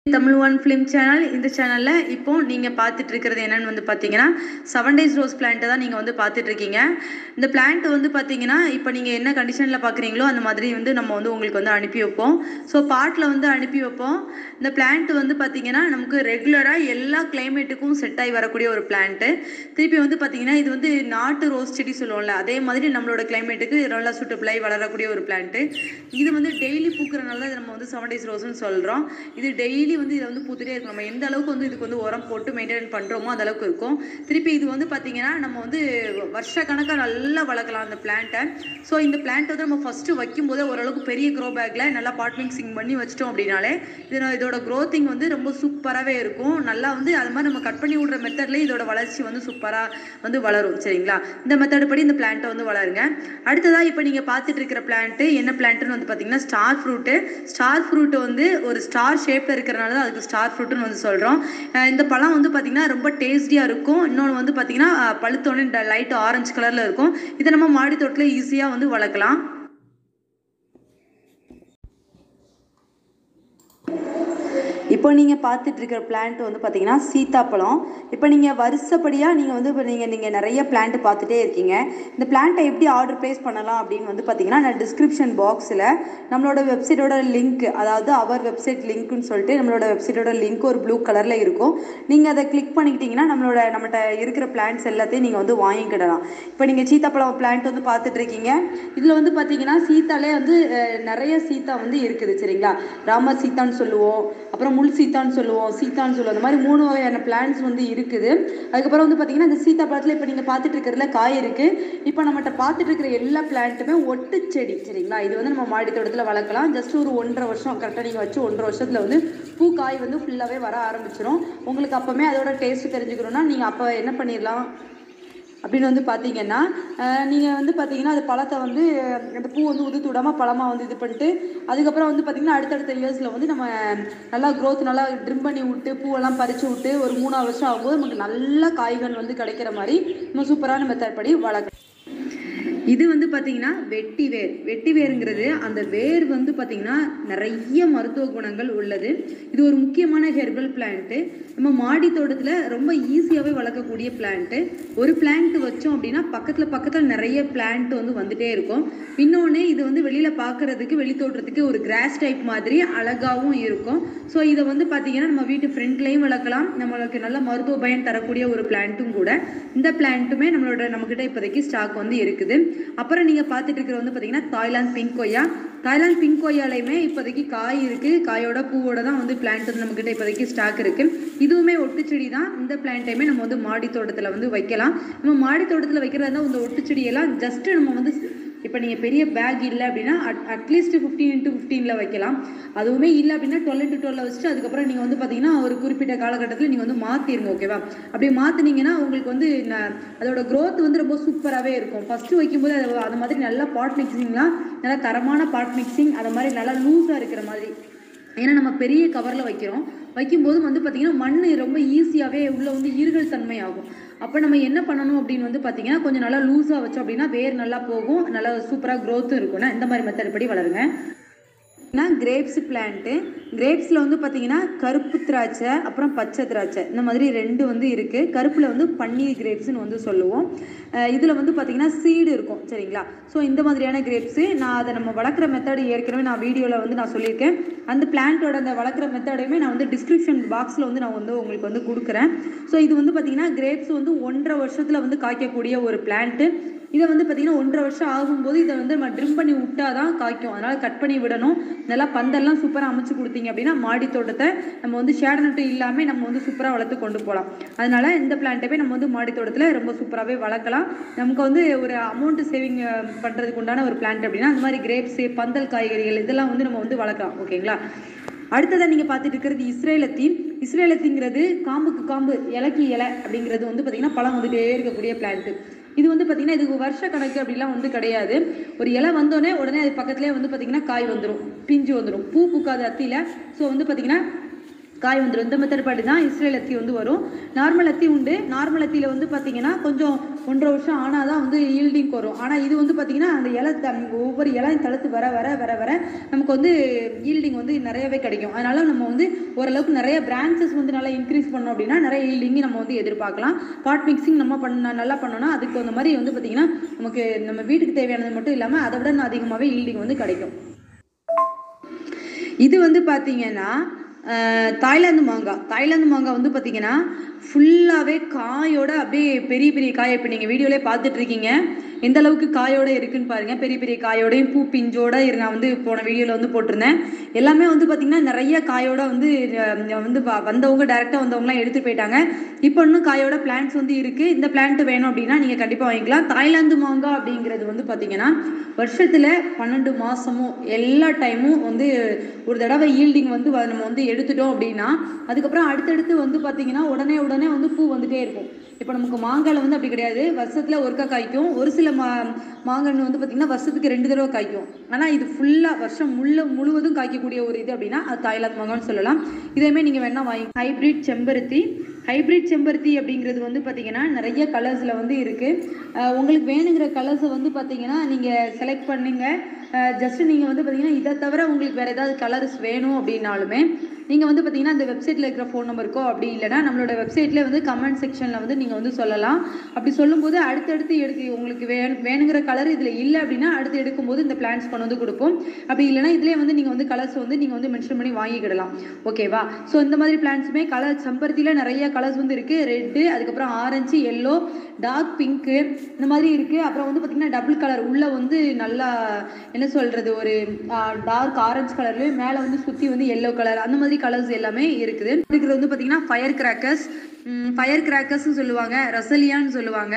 Tamil one film channel இந்த சேனலில் இப்போ நீங்கள் பார்த்துட்டு இருக்கிறது என்னன்னு வந்து பார்த்தீங்கன்னா செவன் டேஸ் ரோஸ் பிளான்ட்டை தான் நீங்கள் வந்து பார்த்துட்டு இருக்கீங்க இந்த பிளான்ட் வந்து பார்த்தீங்கன்னா இப்போ நீங்கள் என்ன கண்டிஷனில் பார்க்குறீங்களோ அந்த மாதிரி வந்து நம்ம வந்து உங்களுக்கு வந்து அனுப்பி வைப்போம் ஸோ பாட்டில் வந்து அனுப்பி வைப்போம் இந்த பிளான்ட் வந்து பார்த்தீங்கன்னா நமக்கு ரெகுலராக எல்லா கிளைமேட்டுக்கும் செட் ஆகி வரக்கூடிய ஒரு பிளான்ட்டு திருப்பி வந்து பார்த்தீங்கன்னா இது வந்து நாட்டு ரோஸ் செடி சொல்லுவோம்ல அதே மாதிரி நம்மளோட கிளைமேட்டுக்கு நல்லா சூட்டபிளாகி வளரக்கூடிய ஒரு பிளான்ட்டு இது வந்து டெய்லி பூக்கிறனால தான் இதை நம்ம வந்து செவன் டேஸ் ரோஸ்னு சொல்கிறோம் இது டெய்லி வந்து இதை வந்து பூத்துட்டே இருக்கும் நம்ம எந்த அளவுக்கு வந்து இதுக்கு வந்து உரம் போட்டு மெயின்டைன் பண்ணுறோமோ அந்த அளவுக்கு இருக்கும் திருப்பி இது வந்து பார்த்தீங்கன்னா நம்ம வந்து வருஷ கணக்காக நல்லா வளர்க்கலாம் அந்த பிளான்ட்டை ஸோ இந்த பிளான்ட் வந்து நம்ம ஃபஸ்ட்டு வைக்கும்போதே ஓரளவுக்கு பெரிய க்ரோ பேக்கில் நல்லா பாட் மிக்சிங் பண்ணி வச்சிட்டோம் அப்படின்னாலே இது இதோட க்ரோத்திங் வந்து ரொம்ப சூப்பராகவே இருக்கும் நல்லா வந்து அது மாதிரி நம்ம கட் பண்ணி விடுற மெத்தட்லேயே இதோட வளர்ச்சி வந்து சூப்பராக வந்து வளரும் சரிங்களா இந்த மெத்தட் படி இந்த பிளான்ட்டை வந்து வளருங்க அடுத்ததாக இப்போ நீங்கள் பார்த்துட்டு இருக்கிற பிளான்ட்டு என்ன பிளான்ட்டுன்னு வந்து பார்த்தீங்கன்னா ஸ்டார் ஃப்ரூட்டு ஸ்டார் ஃப்ரூட்டு வந்து ஒரு ஸ்டார் ஷேப்பில் இருக்கிறனால தான் அதுக்கு ஸ்டார் ஃப்ரூட்டுன்னு வந்து சொல்கிறோம் இந்த பழம் வந்து பார்த்திங்கன்னா ரொம்ப டேஸ்டியாக இருக்கும் இன்னொன்று வந்து பார்த்திங்கன்னா பழுத்தோடனே லைட் ஆரஞ்சு கலரில் இருக்கும் இதை நம்ம மாடி தோட்டத்தில் ஈஸியாக வந்து வளர்க்கலாம் இப்போ நீங்கள் பார்த்துட்டு இருக்கிற பிளான்ட் வந்து பார்த்தீங்கன்னா சீத்தாப்பழம் இப்போ நீங்கள் வருஷப்படியாக நீங்கள் வந்து இப்போ நீங்கள் நீங்கள் நிறைய பிளான்ட் பார்த்துட்டே இருக்கீங்க இந்த பிளான்ட்டை எப்படி ஆர்டர் ப்ளேஸ் பண்ணலாம் அப்படின்னு வந்து பார்த்தீங்கன்னா நான் டிஸ்கிரிப்ஷன் பாக்ஸில் நம்மளோட வெப்சைட்டோட லிங்க் அதாவது அவர் வெப்சைட் லிங்க்னு சொல்லிட்டு நம்மளோட வெப்சைட்டோட லிங்க் ஒரு ப்ளூ கலரில் இருக்கும் நீங்கள் அதை கிளிக் பண்ணிக்கிட்டிங்கன்னா நம்மளோட நம்மகிட்ட இருக்கிற பிளான்ட்ஸ் எல்லாத்தையும் நீங்கள் வந்து வாங்கிக்கிடலாம் இப்போ நீங்கள் சீத்தாப்பழம் பிளான்ட் வந்து பார்த்துட்டு இருக்கீங்க இதில் வந்து பார்த்தீங்கன்னா சீத்தாலே வந்து அஹ், நிறைய சீத்தா வந்து இருக்குது சரிங்களா ராம சீத்தான்னு சொல்லுவோம் அப்புறம் முள் சீத்தான்னு சொல்லுவோம் சீத்தான்னு சொல்லுவோம் அந்த மாதிரி மூணு வகையான பிளான்ஸ் வந்து இருக்குது அதுக்கப்புறம் வந்து பார்த்தீங்கன்னா இந்த சீத்தா பழத்தில் இப்போ நீங்கள் பார்த்துட்டு இருக்கிறதுல காய் இருக்குது இப்போ நம்மகிட்ட பார்த்துட்டு இருக்கிற எல்லா பிளான்ட்டுமே ஒட்டு செடி சரிங்களா இது வந்து நம்ம மாடி தோட்டத்தில் வளர்க்கலாம் ஜஸ்ட் ஒரு ஒன்றரை வருஷம் கரெக்டாக நீங்கள் வச்சு ஒன்றரை வருஷத்தில் வந்து பூ காய் வந்து ஃபுல்லாகவே வர ஆரம்பிச்சிடும் உங்களுக்கு அப்போமே அதோட டேஸ்ட் தெரிஞ்சுக்கணுன்னா நீங்கள் அப்போ என்ன பண்ணிடலாம் அப்படின்னு வந்து பார்த்தீங்கன்னா நீங்கள் வந்து பார்த்தீங்கன்னா அது பழத்தை வந்து அஹ், அந்த பூ வந்து உதுத்து விடாமல் பழமாக வந்து இது பண்ணிட்டு அதுக்கப்புறம் வந்து பார்த்தீங்கன்னா அடுத்தடுத்த இயர்ஸில் வந்து நம்ம நல்லா க்ரோத் நல்லா ட்ரிம் பண்ணி விட்டு பூவெல்லாம் பறித்து விட்டு ஒரு மூணாவது வருஷம் ஆகும்போது நமக்கு நல்ல காய்கள் வந்து கிடைக்கிற மாதிரி நம்ம சூப்பரான மெத்தட் படி வளர்க்கலாம் இது வந்து பார்த்தீங்கன்னா வெட்டி வேர் வெட்டி வேருங்கிறது அந்த வேர் வந்து பார்த்தீங்கன்னா நிறைய மருத்துவ குணங்கள் உள்ளது இது ஒரு முக்கியமான ஹெர்பல் பிளான்ட்டு நம்ம மாடி தோட்டத்தில் ரொம்ப ஈஸியாகவே வளர்க்கக்கூடிய பிளான்ட்டு ஒரு பிளான்ட் வச்சோம் அப்படின்னா பக்கத்தில் பக்கத்தில் நிறைய பிளான்ட் வந்து வந்துட்டே இருக்கும் இன்னொன்று இது வந்து வெளியில் பார்க்கறதுக்கு வெளி தோட்டத்துக்கு ஒரு கிராஸ் டைப் மாதிரி அழகாகவும் இருக்கும் ஸோ இதை வந்து பார்த்தீங்கன்னா நம்ம வீட்டு ஃப்ரண்ட்லேயும் வளர்க்கலாம் நம்மளுக்கு நல்ல மருத்துவ பயன் தரக்கூடிய ஒரு பிளான்ட்டும் கூட இந்த பிளான்ட்டுமே நம்மளோட நம்மக்கிட்ட இப்போதைக்கு ஸ்டாக் வந்து இருக்குது அப்புறம் நீங்கள் பார்த்துட்டு இருக்கிறது வந்து பார்த்தீங்கன்னா தாய்லாந்து பிங்க் கொய்யா தாய்லாந்து பிங்க் கொய்யாலையுமே இப்போதைக்கு காய் இருக்குது காயோட பூவோட தான் வந்து பிளான்ட் வந்து நம்மக்கிட்ட இப்போதைக்கு ஸ்டாக் இருக்குது இதுவுமே ஒட்டுச்செடி தான் இந்த பிளான்ட்டையுமே நம்ம வந்து மாடி தோட்டத்தில் வந்து வைக்கலாம் நம்ம மாடி தோட்டத்தில் வைக்கிறதா இருந்தால் இந்த ஒட்டுச்செடியெல்லாம் ஜஸ்ட்டு நம்ம வந்து இப்போ நீங்கள் பெரிய பேக் இல்லை அப்படின்னா அட் அட்லீஸ்ட் ஃபிஃப்டீன் இன்ட்டு ஃபிஃப்டீனில் வைக்கலாம் அதுவுமே இல்லை அப்படின்னா டுவெல் இன்ட்டு டுவெல்ல வச்சுட்டு அதுக்கப்புறம் நீங்கள் வந்து பார்த்தீங்கன்னா ஒரு குறிப்பிட்ட காலகட்டத்தில் நீங்கள் வந்து மாற்றிருங்க ஓகேவா அப்படி மாற்றினீங்கன்னா உங்களுக்கு வந்து ந- அதோட growth வந்து ரொம்ப சூப்பராகவே இருக்கும் ஃபஸ்ட்டு வைக்கும்போது அது அந்த மாதிரி நல்லா பாட் மிக்சிங்லாம் நல்லா தரமான பாட் மிக்சிங் அது மாதிரி நல்லா லூஸாக இருக்கிற மாதிரி ஏன்னா நம்ம பெரிய கவரில் வைக்கிறோம் வைக்கும்போது வந்து பார்த்திங்கன்னா மண் ரொம்ப ஈஸியாகவே உள்ளே வந்து ஈர்கள் தன்மை ஆகும் அப்போ நம்ம என்ன பண்ணணும் அப்படின்னு வந்து பார்த்தீங்கன்னா கொஞ்சம் நல்லா லூஸாக வச்சோம் அப்படின்னா வேர் நல்லா போகும் நல்லா சூப்பராக க்ரோத்தும் இருக்கும்னா இந்த மாதிரி மெத்தட் படி வளருங்க கிரேப்ஸ் பிளான்ட்டு கிரேப்ஸில் வந்து பார்த்தீங்கன்னா கருப்பு திராட்சை அப்புறம் பச்சை திராட்சை இந்த மாதிரி ரெண்டு வந்து இருக்குது கருப்பில் வந்து பன்னீர் கிரேப்ஸ்னு வந்து சொல்லுவோம் இதில் வந்து பார்த்தீங்கன்னா சீடு இருக்கும் சரிங்களா ஸோ இந்த மாதிரியான கிரேப்ஸு நான் அதை நம்ம வளர்க்குற மெத்தடு ஏற்கனவே நான் வீடியோவில் வந்து நான் சொல்லியிருக்கேன் அந்த பிளான்ட்டோட அந்த வளர்க்குற மெத்தடையுமே நான் வந்து டிஸ்கிரிப்ஷன் பாக்ஸில் வந்து நான் வந்து உங்களுக்கு வந்து கொடுக்குறேன் ஸோ இது வந்து பார்த்தீங்கன்னா கிரேப்ஸ் வந்து ஒன்றரை வருஷத்தில் வந்து காய்க்கக்கூடிய ஒரு பிளான்ட்டு இதை வந்து பார்த்தீங்கன்னா ஒன்றரை வருஷம் ஆகும்போது இதை வந்து நம்ம ட்ரிம் பண்ணி விட்டா தான் காய்க்கும் அதனால் கட் பண்ணி விடணும் நல்லா பந்தெல்லாம் சூப்பராக அமைச்சு கொடுத்தீங்க அப்படின்னா மாடி தோட்டத்தை நம்ம வந்து ஷேட் நட்டு இல்லாமல் நம்ம வந்து சூப்பராக வளர்த்து கொண்டு போகலாம் அதனால இந்த பிளான்ட்டவே நம்ம வந்து மாடி தோட்டத்தில் ரொம்ப சூப்பராகவே வளர்க்கலாம் நமக்கு வந்து ஒரு அமௌண்ட் சேவிங் பண்ணுறதுக்கு உண்டான ஒரு பிளான்ட் அப்படின்னா அந்த மாதிரி கிரேப்ஸு பந்தல் காய்கறிகள் இதெல்லாம் வந்து நம்ம வந்து வளர்க்கலாம் ஓகேங்களா அடுத்ததாக நீங்கள் பார்த்துட்டு இருக்கிறது இஸ்ரேலத்தீன் இஸ்ரேலத்திங்கிறது காம்புக்கு காம்பு இலைக்கு இலை அப்படிங்கிறது வந்து பார்த்திங்கன்னா பழம் வந்துட்டே இருக்கக்கூடிய பிளான்ட்டு இது வந்து பார்த்திங்கன்னா இதுக்கு வருஷ கணக்கு அப்படிலாம் வந்து கிடையாது ஒரு இலை வந்தோடனே உடனே அது பக்கத்துலேயே வந்து பார்த்திங்கன்னா காய் வந்துடும் பிஞ்சு வந்துடும் பூ பூக்காத அத்தியில் ஸோ வந்து பார்த்திங்கன்னா காய் வந்துடும் இந்த மெத்தட் படி தான் இஸ்ரேல் அத்தி வந்து வரும் நார்மல் அத்தி உண்டு நார்மல் அத்தியில் வந்து பார்த்தீங்கன்னா கொஞ்சம் ஒன்றரை வருஷம் ஆனால் தான் வந்து ஈல்டிங் வரும் ஆனால் இது வந்து பார்த்தீங்கன்னா அந்த இலை த- ஒவ்வொரு இலையும் தளர்த்து வர வர வர வர நமக்கு வந்து ஈல்டிங் வந்து நிறையவே கிடைக்கும் அதனால நம்ம வந்து ஓரளவுக்கு நிறைய பிரான்ச்சஸ் வந்து நல்லா இன்க்ரீஸ் பண்ணோம் அப்படின்னா நிறைய ஈல்டிங் நம்ம வந்து எதிர்பார்க்கலாம் பாட் மிக்சிங் நம்ம பண்ண நல்லா பண்ணோம்னா அதுக்கு அந்த மாதிரி வந்து பார்த்தீங்கன்னா நமக்கு நம்ம வீட்டுக்கு தேவையானது மட்டும் இல்லாமல் அதை விட அதிகமாகவே ஈல்டிங் வந்து கிடைக்கும் இது வந்து பார்த்தீங்கன்னா அஹ், தாய்லாந்து மாங்காய் தாய்லாந்து மாங்காய் வந்து பார்த்தீங்கன்னா ஃபுல்லாகவே காயோட அப்படியே பெரிய பெரிய காய் இப்போ நீங்கள் வீடியோலே பார்த்துட்டு இருக்கீங்க எந்த அளவுக்கு காயோட இருக்குன்னு பாருங்க பெரிய பெரிய காயோடையும் பூ பிஞ்சோட இரு- நான் வந்து போன வீடியோவில் வந்து போட்டிருந்தேன் எல்லாமே வந்து பார்த்தீங்கன்னா நிறைய காயோட வந்து அஹ், வந்து வ- வந்தவங்க டேரெக்டாக வந்தவங்கலாம் எடுத்துட்டு போயிட்டாங்க இப்போ இன்னும் காயோட பிளான்ட்ஸ் வந்து இருக்குது இந்த பிளான்ட் வேணும் அப்படின்னா நீங்கள் கண்டிப்பாக வாங்கிக்கலாம் தாய்லாந்து மாங்காய் அப்படிங்கிறது வந்து பார்த்தீங்கன்னா வருஷத்தில் பன்னெண்டு மாதமும் எல்லா டைமும் வந்து ஒரு தடவை ஈல்டிங் வந்து வ- நம்ம வந்து எடுத்துட்டோம் அப்படின்னா அதுக்கப்புறம் அடுத்தடுத்து வந்து பார்த்தீங்கன்னா உடனே உடனே வந்து பூ வந்துட்டே இருக்கும் இப்போ நமக்கு மாங்காயில் வந்து அப்படி கிடையாது வருஷத்தில் ஒருக்கா காய்க்கும் ஒரு சில மா மாங்கன்று வந்து பார்த்திங்கன்னா வருஷத்துக்கு ரெண்டு தடவை காய்க்கும் ஆனால் இது ஃபுல்லாக வருஷம் முள்ள முழுவதும் காய்க்கக்கூடிய ஒரு இது அப்படின்னா அது தாய்லாந்து மாங்கான்னு சொல்லலாம் இதேமே நீங்கள் வேணால் வாங்கி ஹைப்ரிட் செம்பருத்தி ஹைப்ரிட் செம்பருத்தி அப்படிங்கிறது வந்து பார்த்திங்கன்னா நிறைய கலர்ஸில் வந்து இருக்குது உங்களுக்கு வேணுங்கிற கலர்ஸை வந்து பார்த்திங்கன்னா நீங்கள் செலக்ட் பண்ணுங்க ஜஸ்ட் நீங்கள் வந்து பார்த்தீங்கன்னா இதை தவிர உங்களுக்கு வேறு ஏதாவது கலர்ஸ் வேணும் அப்படின்னாலுமே நீங்கள் வந்து பார்த்தீங்கன்னா அந்த வெப்சைட்டில் இருக்கிற ஃபோன் நம்பருக்கோ அப்படி இல்லைன்னா நம்மளோட வெப்சைட்லேயே வந்து கமெண்ட் செக்ஷனில் வந்து நீங்கள் வந்து சொல்லலாம் அப்படி சொல்லும்போது அடுத்தடுத்து எடுத்து உங்களுக்கு வே வேணுங்கிற கலர் இதில் இல்லை அப்படின்னா அடுத்து எடுக்கும்போது இந்த பிளான்ஸ் கொண்டு வந்து கொடுப்போம் அப்படி இல்லைன்னா இதிலே வந்து நீங்கள் வந்து கலர்ஸ் வந்து நீங்கள் வந்து மென்ஷன் பண்ணி வாங்கிக்கிடலாம் ஓகேவா ஸோ இந்த மாதிரி பிளான்ஸுமே கலர் செம்பருத்தியில் நிறைய கலர்ஸ் வந்து இருக்குது ரெட்டு அதுக்கப்புறம் ஆரஞ்சு எல்லோ டார்க் பிங்க்கு இந்த மாதிரி இருக்குது அப்புறம் வந்து பார்த்திங்கன்னா டபுள் கலர் உள்ளே வந்து நல்லா என்ன சொல்கிறது ஒரு டார்க் ஆரஞ்சு கலர்லேயும் மேலே வந்து சுற்றி வந்து எல்லோ கலர் அந்த மாதிரி கலர்ஸ் எல்லாமே இருக்குது இருக்கிறது வந்து பார்த்திங்கன்னா ஃபயர் கிராக்கர்ஸ் ஃபயர் கிராக்கர்ஸ்னு சொல்லுவாங்க ரசலியான்னு சொல்லுவாங்க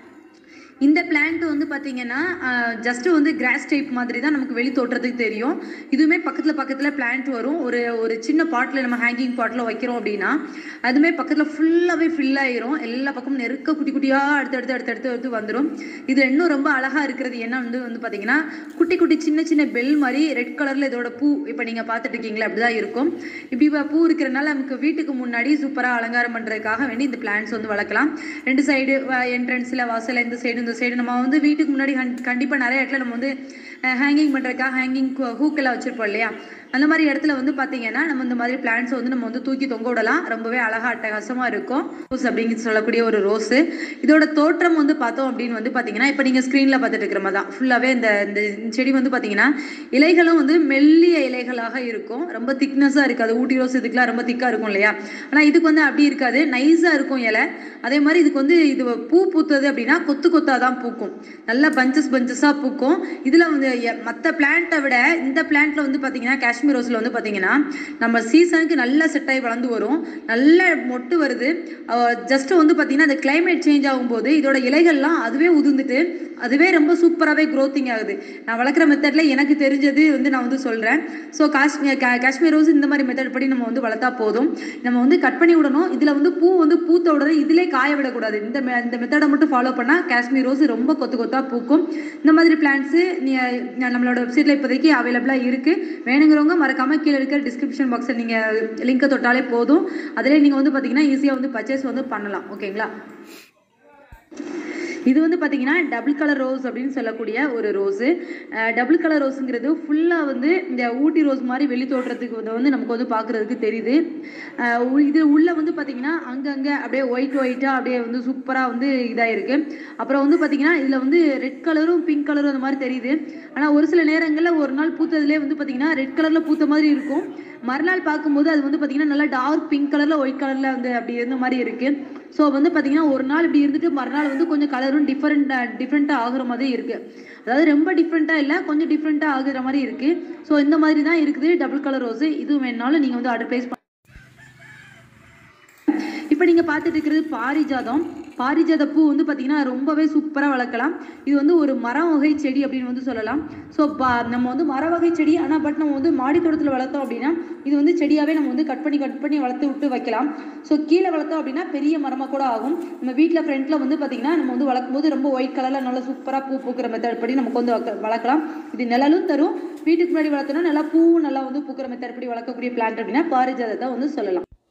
இந்த பிளான்ட் வந்து பார்த்தீங்கன்னா ஜஸ்ட் வந்து கிராஸ் டைப் மாதிரி தான் நமக்கு வெளி தோற்றத்துக்கு தெரியும் இதுவுமே பக்கத்தில் பக்கத்தில் பிளான்ட் வரும் ஒரு ஒரு சின்ன பாட்டில் நம்ம ஹேங்கிங் பாட்டில் வைக்கிறோம் அப்படின்னா அதுவுமே பக்கத்தில் ஃபுல்லாகவே ஃபில் ஆயிரும் எல்லா பக்கமும் நெருக்க குட்டி குட்டியாக அடுத்தடுத்து அடுத்தடுத்து அடுத்து வந்துடும் இது இன்னும் ரொம்ப அழகாக இருக்கிறது என்ன வந்து வந்து பார்த்தீங்கன்னா குட்டி குட்டி சின்ன சின்ன பெல் மாதிரி ரெட் கலரில் இதோட பூ இப்போ நீங்கள் பார்த்துட்டு இருக்கீங்களா அப்படி தான் இருக்கும் இப்படி வ- பூ இருக்கிறனால நமக்கு வீட்டுக்கு முன்னாடி சூப்பராக அலங்காரம் பண்ணுறதுக்காக வேண்டி இந்த பிளான்ட்ஸ் வந்து வளர்க்கலாம் ரெண்டு சைடு என்ட்ரன்ஸில் வாசல் இந்த சைடு இந்த சைடு நம்ம வந்து வீட்டுக்கு முன்னாடி கண்டிப்பாக நிறைய இடத்துல நம்ம வந்து ஹேங்கிங் பண்ணுறதுக்காக ஹேங்கிங் ஹூக்கெல்லாம் வச்சுருப்போம் இல்லையா அந்த மாதிரி இடத்துல வந்து பார்த்தீங்கன்னா நம்ம இந்த மாதிரி பிளான்ட்ஸ் வந்து நம்ம வந்து தூக்கி தொங்க விடலாம் ரொம்பவே அழகா அட்டகாசமாக இருக்கும் ரோஸ் அப்படிங்கிற சொல்லக்கூடிய ஒரு ரோஸு இதோட தோற்றம் வந்து பார்த்தோம் அப்படின்னு வந்து பார்த்தீங்கன்னா இப்போ நீங்கள் ஸ்க்ரீனில் பார்த்துட்டு இருக்கிற மாதிரி தான் ஃபுல்லாகவே இந்த இந்த செடி வந்து பார்த்தீங்கன்னா இலைகளும் வந்து மெல்லிய இலைகளாக இருக்கும் ரொம்ப திக்னஸாக இருக்காது ஊட்டி ரோஸ் இதுக்கெல்லாம் ரொம்ப திக்காக இருக்கும் இல்லையா ஆனால் இதுக்கு வந்து அப்படி இருக்காது நைஸாக இருக்கும் இலை அதே மாதிரி இதுக்கு வந்து இது பூ பூத்தது அப்படின்னா கொத்து கொத்தாக தான் பூக்கும் நல்லா பஞ்சஸ் பஞ்சஸாக பூக்கும் இதில் வந்து மற்ற பிளான்ட்டை விட இந்த பிளான்ட்ல வந்து பார்த்தீங்கன்னா காஷ்மீர் ரோஸில் வந்து பார்த்தீங்கன்னா நம்ம சீசனுக்கு நல்லா செட் ஆகி வளர்ந்து வரும் நல்ல மொட்டு வருது ஜஸ்ட் வந்து பார்த்தீங்கன்னா அந்த கிளைமேட் சேஞ்ச் ஆகும்போது இதோட இலைகள்லாம் அதுவே உதிர்ந்துட்டு அதுவே ரொம்ப சூப்பராகவே க்ரோத்திங் ஆகுது நான் வளர்க்குற மெத்தடில் எனக்கு தெரிஞ்சது வந்து நான் வந்து சொல்கிறேன் ஸோ காஷ்மீர் கா- காஷ்மீர் ரோஸ் இந்த மாதிரி மெத்தட் படி நம்ம வந்து வளர்த்தா போதும் நம்ம வந்து கட் பண்ணி விடணும் இதில் வந்து பூ வந்து பூத்த உடனே இதிலே காய விடக்கூடாது இந்த me- இந்த மெத்தடை மட்டும் ஃபாலோ பண்ணால் காஷ்மீர் ரோஸ் ரொம்ப கொத்து கொத்தாக பூக்கும் இந்த மாதிரி பிளான்ஸு நம்மளோட வெப்சைட்டில் இப்போதைக்கு அவைலபிளாக இருக்குது வேணுங்கிறவங்க மறக்காமல் கீழே இருக்கிற டிஸ்கிரிப்ஷன் பாக்ஸில் நீங்கள் லிங்கை தொட்டாலே போதும் அதிலே நீங்கள் வந்து பார்த்தீங்கன்னா ஈஸியாக வந்து பர்ச்சேஸ் வந்து பண்ணலாம் ஓகேங்களா இது வந்து பார்த்தீங்கன்னா டபுள் கலர் ரோஸ் அப்படின்னு சொல்லக்கூடிய ஒரு ரோஸு டபுள் கலர் ரோஸுங்கிறது ஃபுல்லாக வந்து இந்த ஊட்டி ரோஸ் மாதிரி வெளி தோற்றத்துக்கு வந்து வந்து நமக்கு வந்து பார்க்குறதுக்கு தெரியுது அஹ் உ- இது உள்ளே வந்து பார்த்தீங்கன்னா அங்கங்கே அப்படியே ஒயிட் ஒயிட்டாக அப்படியே வந்து சூப்பராக வந்து இதாக இருக்கு அப்புறம் வந்து பார்த்தீங்கன்னா இதில் வந்து ரெட் கலரும் பிங்க் கலரும் அந்த மாதிரி தெரியுது ஆனால் ஒரு சில நேரங்களில் ஒரு நாள் பூத்ததுலேயே வந்து பார்த்தீங்கன்னா ரெட் கலரில் பூத்த மாதிரி இருக்கும் மறுநாள் பார்க்கும்போது அது வந்து பார்த்தீங்கன்னா நல்லா டார்க் பிங்க் கலரில் ஒயிட் கலரில் வந்து அப்படி இருந்த மாதிரி இருக்குது ஸோ வந்து பார்த்தீங்கன்னா ஒரு நாள் இப்படி இருந்துட்டு மறுநாள் வந்து கொஞ்சம் கலரும் டிஃப்ரெண்ட் டிஃப்ரெண்ட்டாக ஆகுற மாதிரி இருக்குது அதாவது ரொம்ப டிஃப்ரெண்ட்டாக இல்லை கொஞ்சம் டிஃப்ரெண்ட்டாக ஆகுற மாதிரி இருக்குது ஸோ இந்த மாதிரி தான் இருக்குது டபுள் கலர் ரோஸு இது வேணாலும் நீங்கள் வந்து ஆர்டர் ப்ளேஸ் இப்போ நீங்கள் பார்த்துட்டு இருக்கிறது பாரிஜாதம் பாரிஜாத பூ வந்து பார்த்தீங்கன்னா ரொம்பவே சூப்பராக வளர்க்கலாம் இது வந்து ஒரு மரம் வகை செடி அப்படின்னு வந்து சொல்லலாம் ஸோ பா நம்ம வந்து மர வகை செடி ஆனால் பட் நம்ம வந்து மாடி தோட்டத்தில் வளர்த்தோம் அப்படின்னா இது வந்து செடியாகவே நம்ம வந்து கட் பண்ணி கட் பண்ணி வளர்த்து விட்டு வைக்கலாம் ஸோ கீழே வளர்த்தோம் அப்படின்னா பெரிய மரமாக கூட ஆகும் நம்ம வீட்டில் ஃப்ரண்ட்டில் வந்து பார்த்தீங்கன்னா நம்ம வந்து வளர்க்கும் போது ரொம்ப ஒயிட் கலரில் நல்லா சூப்பராக பூ பூக்கிற மெத்தட் படி நமக்கு வந்து வளர்க்க- வளர்க்கலாம் இது நிழலும் தரும் வீட்டுக்கு முன்னாடி வளர்த்தோம்னா நல்லா பூவும் நல்லா வந்து பூக்கிற மெத்தட் படி வளர்க்கக்கூடிய பிளான்ட் அப்படின்னா பாரிஜாதத்தை வந்து சொல்லலாம்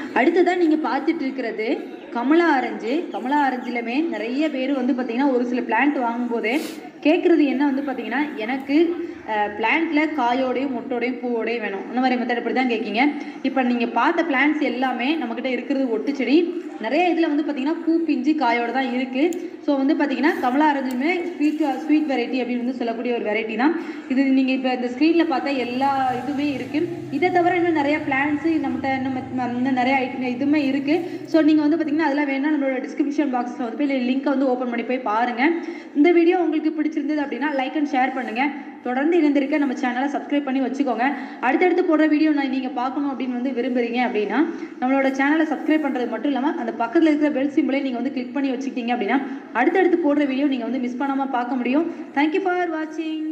அடுத்ததான் நீங்கள் பார்த்துட்டு இருக்கிறது கமலா ஆரஞ்சு கமலா ஆரஞ்சிலுமே நிறைய பேர் வந்து பார்த்தீங்கன்னா ஒரு சில பிளான்ட் வாங்கும்போதே கேட்குறது என்ன வந்து பார்த்தீங்கன்னா எனக்கு பிளான்ட்டில் காயோடையும் முட்டோடையும் பூவோடையும் வேணும் அந்த மாதிரி மெத்தட் இப்படி தான் கேட்கீங்க இப்போ நீங்கள் பார்த்த பிளான்ட்ஸ் எல்லாமே நம்மக்கிட்ட இருக்கிறது ஒட்டு செடி நிறைய இதில் வந்து பார்த்தீங்கன்னா பூ பிஞ்சு காயோட தான் இருக்குது ஸோ வந்து பார்த்தீங்கன்னா கமலா ஆரஞ்சுமே ஸ்வீட் ஸ்வீட் வெரைட்டி அப்படின்னு வந்து சொல்லக்கூடிய ஒரு வெரைட்டி தான் இது நீங்கள் இப்போ இந்த ஸ்க்ரீனில் பார்த்தா எல்லா இதுவுமே இருக்குது இதை தவிர இன்னும் நிறைய பிளான்ஸு நம்மகிட்ட இன்னும் இன்னும் நிறைய ஐட்டம் இதுவுமே இருக்குது ஸோ நீங்கள் வந்து பார்த்தீங்கன்னா அதெல்லாம் வேணால் நம்மளோட டிஸ்கிரிப்ஷன் பாக்ஸில் வந்து போய் லிங்க்கை வந்து ஓப்பன் பண்ணி போய் பாருங்கள் இந்த வீடியோ உங்களுக்கு பிடிச்சிருந்தது அப்படின்னா லைக் அண்ட் ஷேர் பண்ணுங்கள் தொடர்ந்து இணைந்திருக்க நம்ம சேனலை சப்ஸ்கிரைப் பண்ணி வச்சுக்கோங்க அடுத்தடுத்து போடுற வீடியோ நான் நீங்கள் பார்க்கணும் அப்படின்னு வந்து விரும்புறீங்க அப்படின்னா நம்மளோட சேனலை சப்ஸ்கிரைப் பண்ணுறது மட்டும் இல்லாமல் அந்த பக்கத்தில் இருக்கிற பெல் சிம்பிளை நீங்கள் வந்து கிளிக் பண்ணி வச்சுக்கிட்டீங்க அப்படின்னா அடுத்தடுத்து போடுற வீடியோ நீங்கள் வந்து மிஸ் பண்ணாமல் பார்க்க முடியும் தேங்க்யூ ஃபார் வாட்சிங்